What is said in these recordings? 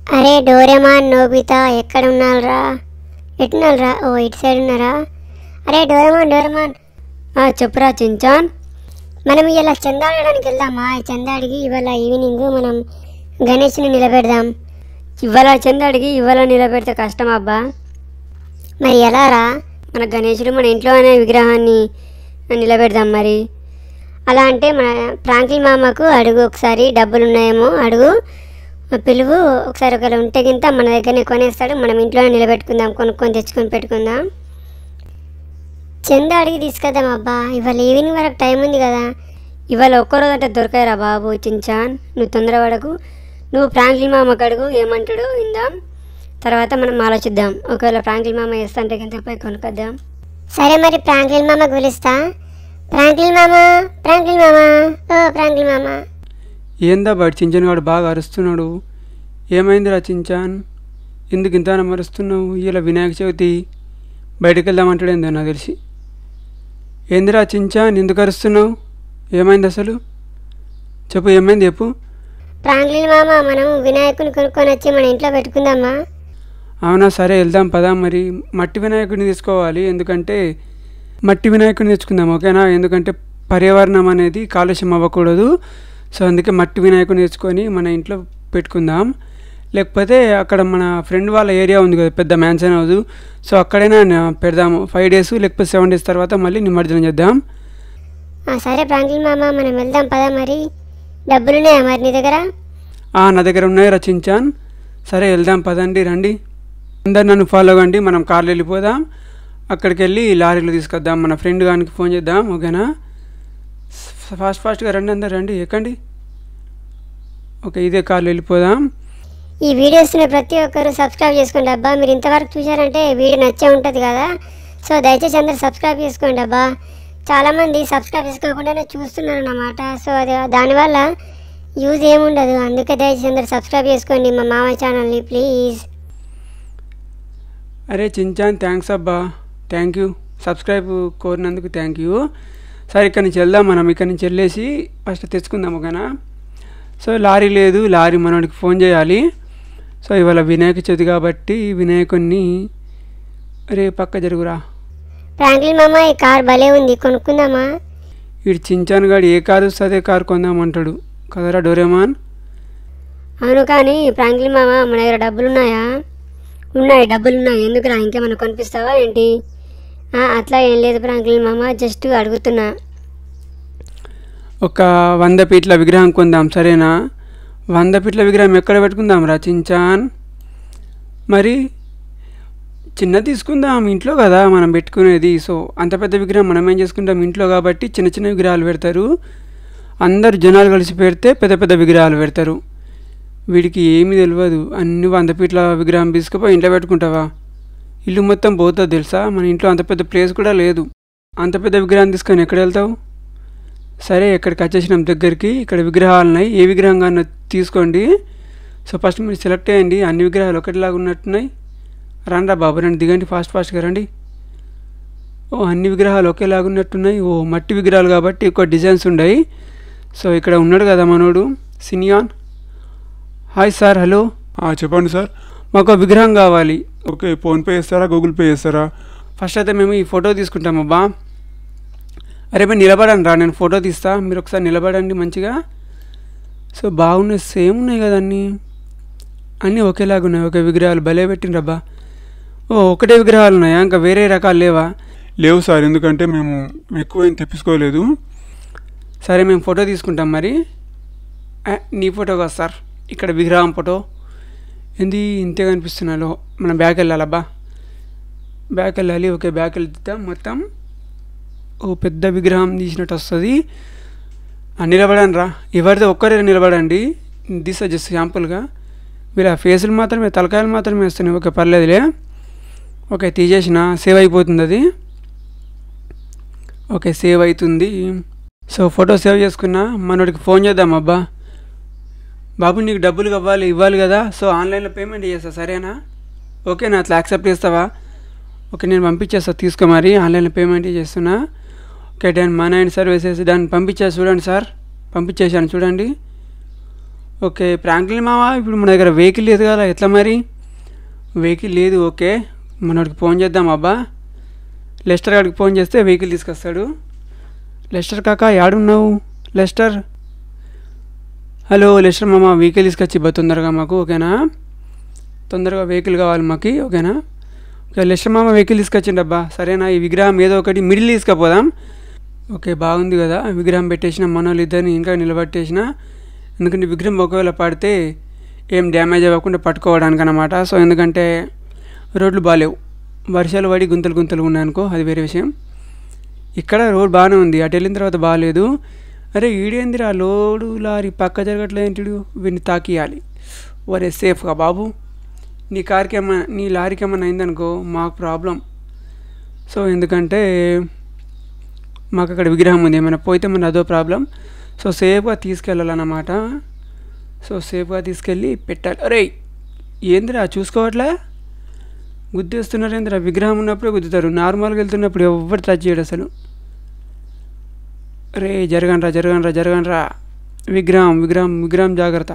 అరే Doraemon Nobita ఎక్కడ ఉన్నారా ఎట్టున్నారా ఓ ఇటు సైడ్ ఉన్నారా అరే డోరేమాన్ డోరేమాన్ ఆ, చెప్పురా చించాన్ మనం ఇలా చందా అడగడానికి వెళ్దామా ఈ చందా అడిగి ఇవాళ ఈవినింగ్ మనం గణేష్ని నిలబెడదాం ఇవాళ చంద అడిగి ఇవాళ నిలబెడితే కష్టం అబ్బా మరి ఎలా రా మన గణేశుడు మన ఇంట్లోనే విగ్రహాన్ని నిలబెడదాం మరి అలా అంటే మన ప్రాంకిల్ మామకు అడుగు ఒకసారి డబ్బులు ఉన్నాయేమో అడుగు పిలువు ఒకసారి ఒకవేళ ఉంటే గింత మన దగ్గరనే కొనేస్తాడు మనం ఇంట్లోనే నిలబెట్టుకుందాం కొనుక్కొని తెచ్చుకొని పెట్టుకుందాం చందా అడిగి తీసుకొద్దాం అబ్బా ఇవాళ ఈవినింగ్ వరకు టైం ఉంది కదా ఇవాళ ఒక్కరోజు అంటే దొరకాయిరా బాబు చించాన్ నువ్వు తొందరపడకు నువ్వు ప్రాంక్లీ మామకు అడుగు ఏమంటాడు ఇందాం తర్వాత మనం ఆలోచిద్దాం ఒకవేళ ప్రాంక్లీ మామ వేస్తంటే కింద పోయి కొనుక్కొద్దాం సరే మరి ప్రాంకిల్ మామకు పిలుస్తా ప్రాంకిల్ మామ ప్రాంకిల్ మామ ఓ ప్రాంకిల్ మామ ఏందా బయట చించన్ వాడు బాగా అరుస్తున్నాడు ఏమైందిరా చించాన్ ఎందుకు ఇంత అరుస్తున్నావు ఇలా వినాయక చవితి బయటకు వెళ్దామంటాడు ఏందో నాకు తెలిసి ఏందిరా చించాన్ ఎందుకు అరుస్తున్నావు ఏమైంది అసలు చెప్పు ఏమైంది చెప్పు ప్రాంకిల్ మామ మనం వినాయకుని కొనుక్కొని వచ్చి మన ఇంట్లో పెట్టుకుందామా అవునా సరే వెళ్దాం పదా మరి మట్టి వినాయకుడిని తీసుకోవాలి ఎందుకంటే మట్టి వినాయకుడిని తెచ్చుకుందాం ఓకేనా ఎందుకంటే పర్యావరణం అనేది కాలుష్యం అవ్వకూడదు సో అందుకే మట్టి వినాయకుడిని తెచ్చుకొని మన ఇంట్లో పెట్టుకుందాం లేకపోతే అక్కడ మన ఫ్రెండ్ వాళ్ళ ఏరియా ఉంది కదా పెద్ద మ్యాన్షన్ హౌస్ సో అక్కడైనా న- పెడదాము ఫైవ్ డేస్ లేకపోతే సెవెన్ డేస్ తర్వాత మళ్ళీ నిమజ్జనం చేద్దాం ఆ, సరే ప్రాంకిల్ మామ మనం వెళ్దాం పదా మరి డబ్బులున్నాయా మరి నీ దగ్గర ఆ, నా దగ్గర ఉన్నాయి రచించాన్ సరే వెళ్దాం పదండి రండి అందరు నన్ను ఫాలో కండి మనం కార్లో వెళ్ళిపోదాం అక్కడికి వెళ్ళి లారీలో తీసుకొద్దాం మన ఫ్రెండ్ గానికి ఫోన్ చేద్దాం ఓకేనా ఫ- ఫాస్ట్ ఫాస్ట్గా రండి అందరు రండి ఎక్కండి ఓకే ఇదే కార్లో వెళ్ళిపోదాం ఈ వీడియోస్ని ప్రతి ఒక్కరు సబ్స్క్రైబ్ చేసుకోండి అబ్బా మీరు ఇంతవరకు చూశారంటే వీడియో నచ్చే ఉంటుంది కదా సో దయచేసి అందరు సబ్స్క్రైబ్ చేసుకోండి అబ్బా చాలామంది సబ్స్క్రైబ్ చేసుకోకుండానే చూస్తున్నారు అన్నమాట సో అది దానివల్ల యూజ్ ఏముండదు అందుకే దయచేసి అందరు సబ్స్క్రైబ్ చేసుకోండి మా మామ ఛానల్ని ప్లీజ్ అరే చించాన్ థ్యాంక్స్ అబ్బా థ్యాంక్ యూ సబ్స్క్రైబ్ కోరినందుకు థ్యాంక్ యూ సరే ఇక్కడి నుంచి వెళ్దాం మనం ఇక్కడి నుంచి వెళ్ళేసి ఫస్ట్ తెచ్చుకుందాం ఓకేనా సో లారీ లేదు లారీ మనోడికి ఫోన్ చేయాలి సో ఇవాళ వినాయక చవితి కాబట్టి వినాయకుడిని రే పక్క జరుగురా ఫ్రాంక్లిన్ మామ ఈ కార్ భలే ఉంది కొనుక్కుందామా వీడు చించాన్ గాడు ఏ కారు వస్తే అదే కారు కొందామంటాడు కదరా డోరేమాన్ అవును కానీ ప్రాంక్లిన్ మామ మన దగ్గర డబ్బులు ఉన్నాయా ఉన్నాయి డబ్బులు ఉన్నాయి ఎందుకురా ఇంకేమైనా కొనిపిస్తావా ఏంటి ఆ, అట్లా ఏం లేదు ప్రాంక్లిన్ మామ జస్ట్ అడుగుతున్నా ఒక వంద పీట్ల విగ్రహం కొందాం సరేనా వంద పీట్ల విగ్రహం ఎక్కడ పెట్టుకుందాం రా చించాన్ మరి చిన్న తీసుకుందాం ఇంట్లో కదా మనం పెట్టుకునేది సో అంత పెద్ద విగ్రహం మనం ఏం చేసుకుంటాం ఇంట్లో కాబట్టి చిన్న చిన్న విగ్రహాలు పెడతారు అందరు జనాలు కలిసి పెడితే పెద్ద పెద్ద విగ్రహాలు పెడతారు వీడికి ఏమీ తెలియదు అన్ని వంద పీట్ల విగ్రహం తీసుకుపోయి ఇంట్లో పెట్టుకుంటావా ఇల్లు మొత్తం పోతుంది తెలుసా మన ఇంట్లో అంత పెద్ద ప్లేస్ కూడా లేదు అంత పెద్ద విగ్రహం తీసుకొని ఎక్కడ వెళ్తావు సరే ఇక్కడికి వచ్చేసినాం దగ్గరికి ఇక్కడ విగ్రహాలు ఉన్నాయి ఏ విగ్రహం కానీ తీసుకోండి సో ఫస్ట్ మీరు సెలెక్ట్ చేయండి అన్ని విగ్రహాలు ఒకటిలాగా ఉన్నట్టున్నాయి రండి బాబు రండి దిగండి ఫాస్ట్ ఫాస్ట్గా రండి ఓ అన్ని విగ్రహాలు ఒకేలాగా ఉన్నట్టున్నాయి ఓ మట్టి విగ్రహాలు కాబట్టి ఎక్కువ డిజైన్స్ ఉన్నాయి సో ఇక్కడ ఉన్నాడు కదా మనోడు సినియాన్ హాయ్ సార్ హలో ఆ, చెప్పండి సార్ మాకు ఒక విగ్రహం కావాలి ఓకే ఫోన్పే చేస్తారా గూగుల్ పే చేస్తారా ఫస్ట్ అయితే మేము ఈ ఫోటో తీసుకుంటాం అబ్బా అరే మీరు నిలబడండి రా నేను ఫోటో తీస్తా మీరు ఒకసారి నిలబడండి మంచిగా సో బాగున్నాయి సేమ్ ఉన్నాయి కదా అన్నీ అన్నీ ఒకేలాగా ఉన్నాయి ఒకే విగ్రహాలు భలే పెట్టిండ్రబ్బా ఓ ఒకటే విగ్రహాలు ఉన్నాయా ఇంకా వేరే రకాలు లేవా లేవు సార్ ఎందుకంటే మేము ఎక్కువ ఏం తెప్పించుకోలేదు సరే మేము ఫోటో తీసుకుంటాం మరి ఆ, నీ ఫోటో కాదు సార్ ఇక్కడ విగ్రహం ఫోటో ఏంది ఇంతే కనిపిస్తున్నాలో మనం బ్యాక్ వెళ్ళాలబ్బా బ్యాక్ వెళ్ళాలి ఓకే బ్యాక్ వెళ్తాం మొత్తం ఓ పెద్ద విగ్రహం తీసినట్టు వస్తుంది ఆ, నిలబడండి రా ఎవరితో ఒక్కరే నిలబడండి తీసా జస్ట్ శాంపుల్గా మీరు ఆ ఫేసులు మాత్రమే తలకాయలు మాత్రమే వస్తున్నాయి ఓకే పర్లేదులే ఓకే తీసేసిన సేవ్ అయిపోతుంది అది ఓకే సేవ్ అవుతుంది సో ఫోటో సేవ్ చేసుకున్నా మనోడికి ఫోన్ చేద్దాం అబ్బా బాబు నీకు డబ్బులు ఇవ్వాలి ఇవ్వాలి కదా సో ఆన్లైన్లో పేమెంట్ చేస్తా సరేనా ఓకేనా అట్లా యాక్సెప్ట్ చేస్తావా ఓకే నేను పంపించేస్తా తీసుకో మరి ఆన్లైన్లో పేమెంట్ చేస్తున్నా ఓకే డన్ మా నైన్ సర్వీసెస్ దాన్ని పంపించేసి చూడండి సార్ పంపించేసాను చూడండి ఓకే ప్రాంక్లిన్ మామ ఇప్పుడు మన దగ్గర వెహికల్ లేదు కదా ఎట్లా మరి వెహికల్ లేదు ఓకే మనోడికి ఫోన్ చేద్దాం అబ్బా లెస్టర్ గారికి ఫోన్ చేస్తే వెహికల్ తీసుకొస్తాడు లెస్టర్ కాక యాడున్నావు లెస్టర్ హలో లెస్టర్ మామ వెహికల్ తీసుకొచ్చి ఇవ్వ తొందరగా మాకు ఓకేనా తొందరగా వెహికల్ కావాలి మాకు ఓకేనా ఓకే లెస్టర్ మామ వెహికల్ తీసుకొచ్చిండు అబ్బా సరేనా ఈ విగ్రహం ఏదో ఒకటి మిడిల్ తీసుకుపోదాం ఓకే బాగుంది కదా విగ్రహం పెట్టేసిన మన వాళ్ళు ఇద్దరిని ఇంకా నిలబెట్టేసిన ఎందుకంటే విగ్రహం ఒకవేళ పడితే ఏం డ్యామేజ్ అవ్వకుండా పట్టుకోవడానికి అనమాట సో ఎందుకంటే రోడ్లు బాగాలేవు వర్షాలు పడి గుంతలు గుంతలు ఉన్నాయనుకో అది వేరే విషయం ఇక్కడ రోడ్ బాగానే ఉంది అటు వెళ్ళిన తర్వాత బాగాలేదు అరే ఈడేందిరా లోడు లారీ పక్క జరగట్లేంటిడు వీడిని తాకియాలి ఒరే సేఫ్గా బాబు నీ కార్కి ఏమన్నా నీ లారీకి ఏమన్నా అయిందనుకో మాకు ప్రాబ్లం సో ఎందుకంటే మాకు అక్కడ విగ్రహం ఉంది ఏమైనా పోతే మన అదో ప్రాబ్లం సో సేఫ్గా తీసుకెళ్ళాలన్నమాట సో సేఫ్గా తీసుకెళ్ళి పెట్టాలి అరే ఏందిరా చూసుకోవట్లే గుద్దేస్తున్నారు ఏందిరా విగ్రహం ఉన్నప్పుడే గుద్దుతారు నార్మల్గా వెళ్తున్నప్పుడు ఎవరు టచ్ చేయడు అసలు రే జరగనరా జరగనరా జరగనరా విగ్రహం విగ్రహం విగ్రహం జాగ్రత్త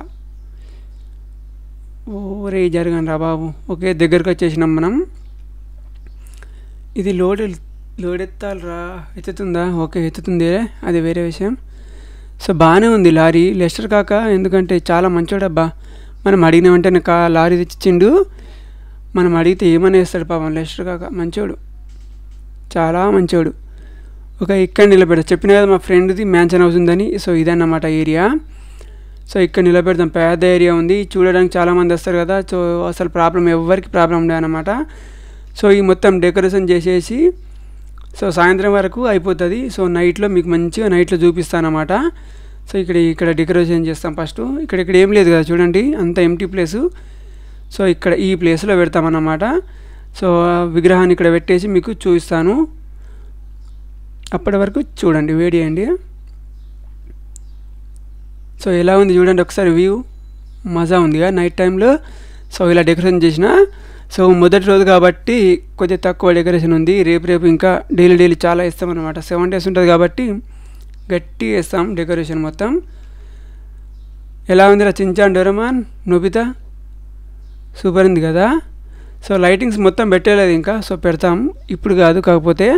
ఓ రే జరగనరా బాబు ఓకే దగ్గరకు వచ్చేసినాం మనం ఇది లోడ్ లోడ్ ఎత్తాలరా ఎత్తుతుందా ఓకే ఎత్తుతుంది అది వేరే విషయం సో బాగానే ఉంది లారీ లెస్టర్ కాక ఎందుకంటే చాలా మంచోడబ్బా మనం అడిగిన వెంటనే కా లారీ తెచ్చిచ్చిండు మనం అడిగితే ఏమని వేస్తాడు పాపం లెస్టర్ కాక మంచోడు చాలా మంచోడు ఒక ఇక్కడ నిలబెడతా చెప్పిన కదా మా ఫ్రెండ్ది మ్యాన్షన్ హౌస్ ఉందని సో ఇదన్నమాట ఏరియా సో ఇక్కడ నిలబెడతాం పెద్ద ఏరియా ఉంది చూడడానికి చాలామంది వస్తారు కదా సో అసలు ప్రాబ్లం ఎవరికి ప్రాబ్లం ఉండదన్నమాట సో ఈ మొత్తం డెకరేషన్ చేసేసి సో సాయంత్రం వరకు అయిపోతుంది సో నైట్లో మీకు మంచిగా నైట్లో చూపిస్తానమాట సో ఇక్కడ ఇక్కడ డెకరేషన్ చేస్తాం ఫస్ట్ ఇక్కడ ఇక్కడ ఏం లేదు కదా చూడండి అంత ఎంటీ ప్లేసు సో ఇక్కడ ఈ ప్లేస్లో పెడతామన్నమాట సో ఆ విగ్రహాన్ని ఇక్కడ పెట్టేసి మీకు చూపిస్తాను అప్పటి వరకు చూడండి వేడి చేయండి సో ఎలా ఉంది చూడండి ఒకసారి వ్యూ మజా ఉందిగా నైట్ టైంలో సో ఇలా డెకరేషన్ చేసిన సో మొదటి రోజు కాబట్టి కొద్దిగా తక్కువ డెకరేషన్ ఉంది రేపు రేపు ఇంకా డైలీ డైలీ చాలా ఇస్తాం అనమాట సెవెన్ డేస్ ఉంటుంది కాబట్టి గట్టి వేస్తాం డెకరేషన్ మొత్తం ఎలా ఉంది చించాన్ డోరమాన్ నొబితా సూపర్ ఉంది కదా సో లైటింగ్స్ మొత్తం పెట్టలేదు ఇంకా సో పెడతాం ఇప్పుడు కాదు కాకపోతే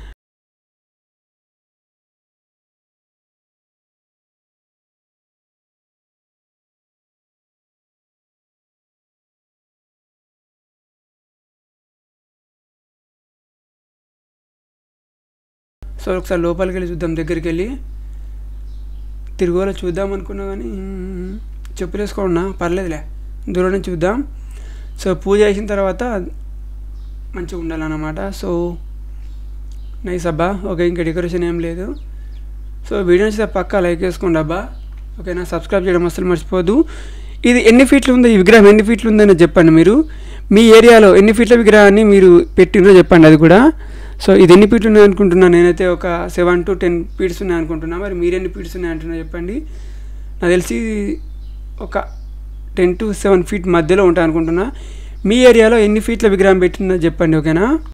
సో ఒకసారి లోపలికి వెళ్ళి చూద్దాం దగ్గరికి వెళ్ళి తిరుగులో చూద్దాం అనుకున్నా కానీ మ్మ్, చెప్పులు వేసుకోండి పర్లేదులే దూరం నుంచి చూద్దాం సో పూజ చేసిన తర్వాత మంచిగా ఉండాలన్నమాట సో నైస్ అబ్బా ఓకే ఇంకా డెకరేషన్ ఏం లేదు సో వీడియో నచ్చితే పక్కా లైక్ వేసుకోండి అబ్బా ఓకేనా సబ్స్క్రైబ్ చేయడం అసలు మర్చిపోదు ఇది ఎన్ని ఫీట్లు ఉందో ఈ విగ్రహం ఎన్ని ఫీట్లు ఉందని చెప్పండి మీరు మీ ఏరియాలో ఎన్ని ఫీట్ల విగ్రహాన్ని మీరు పెట్టిండ్రో చెప్పండి అది కూడా సో ఇది ఎన్ని ఫీట్లు ఉన్నాయి అనుకుంటున్నాను నేనైతే ఒక సెవెన్ టు టెన్ ఫీట్స్ ఉన్నాయి అనుకుంటున్నా మరి మీరు ఎన్ని ఫీట్స్ ఉన్నాయి అంటున్నా చెప్పండి నాకు తెలిసి ఒక టెన్ టు సెవెన్ ఫీట్ మధ్యలో ఉంటాయి అనుకుంటున్నా మీ ఏరియాలో ఎన్ని ఫీట్ల విగ్రహం పెట్టిందో చెప్పండి ఓకేనా